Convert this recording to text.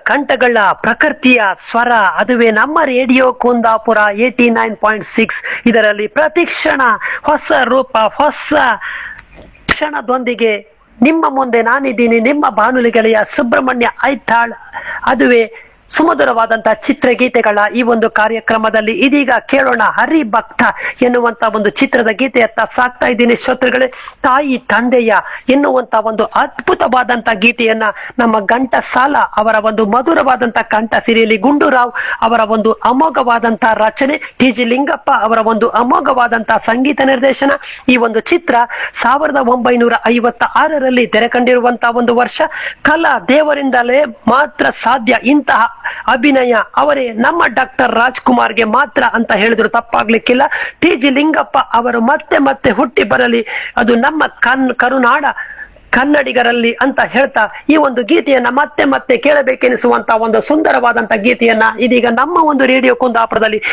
ಕಂಠಗಳ ಪ್ರಕೃತಿಯ ಸ್ವರ ಅದುವೇ ನಮ್ಮ radio Kundapura eighty nine point six ಇದರಲ್ಲಿ ಪ್ರತಿಕ್ಷಣ ಹೊಸ ರೂಪ ಹೊಸ ಕ್ಷಣದೊಂದಿಗೆ ನಿಮ್ಮ ಮುಂದೆ ನಾನಿದ್ದೀನಿ ನಿಮ್ಮ ಬಾನುಲಿ ಗೆಳೆಯ ಸುಬ್ರಹ್ಮಣ್ಯ ಐತಾಳ್ ಅದುವೇ ಸುಮಧುರವಾದಂತಹ ಚಿತ್ರಗೀತೆಗಳ ಈ ಒಂದು ಕಾರ್ಯಕ್ರಮದಲ್ಲಿ ಇದೀಗ ಕೇಳೋಣ ಹರಿ ಭಕ್ತ ಎನ್ನುವಂತ ಒಂದು ಚಿತ್ರದ ಗೀತೆಯತ್ತ ಸಾಕ್ತಾ ಇದ್ದೀನಿ ಶ್ರೋತೃಗಳೇ ತಾಯಿ ತಂದೆಯ ಎನ್ನುವಂತ ಒಂದು ಅದ್ಭುತವಾದಂತ ಗೀತೆಯನ್ನ ನಮ್ಮ ಘಂಟಸಾಲ ಅವರ ಒಂದು ಮಧುರವಾದಂತ ಕಂಠ ಸಿರಿಯಲ್ಲಿ ಗುಂಡೂರಾವ್ ಅವರ ಒಂದು ಅಮೋಘವಾದಂತ ರಚನೆ ಟಿ ಜಿ ಲಿಂಗಪ್ಪ ಅವರ ಒಂದು ಅಮೋಘವಾದಂತ ಸಂಗೀತ ನಿರ್ದೇಶನ ಈ ಒಂದು ಚಿತ್ರ ಸಾವಿರದ ಒಂಬೈನೂರ ಐವತ್ತ ಆರರಲ್ಲಿ ತೆರೆ ಕಂಡಿರುವಂತಹ ಒಂದು ವರ್ಷ ಕಲಾ ದೇವರಿಂದಲೇ ಮಾತ್ರ ಸಾಧ್ಯ ಇಂತಹ ಅಭಿನಯ ಅವರೇ ನಮ್ಮ ಡಾಕ್ಟರ್ ರಾಜ್ಕುಮಾರ್ಗೆ ಮಾತ್ರ ಅಂತ ಹೇಳಿದ್ರು ತಪ್ಪಾಗ್ಲಿಕ್ಕಿಲ್ಲ ಟಿ ಜಿ ಲಿಂಗಪ್ಪ ಅವರು ಮತ್ತೆ ಮತ್ತೆ ಹುಟ್ಟಿ ಬರಲಿ ಅದು ನಮ್ಮ ಕನ್ ಕರುನಾಡ ಕನ್ನಡಿಗರಲ್ಲಿ ಅಂತ ಹೇಳ್ತಾ ಈ ಒಂದು ಗೀತೆಯನ್ನ ಮತ್ತೆ ಮತ್ತೆ ಕೇಳಬೇಕೆನಿಸುವಂತ ಒಂದು ಸುಂದರವಾದಂತ ಗೀತೆಯನ್ನ ಇದೀಗ ನಮ್ಮ ಒಂದು ರೇಡಿಯೋ ಕುಂದಾಪುರದಲ್ಲಿ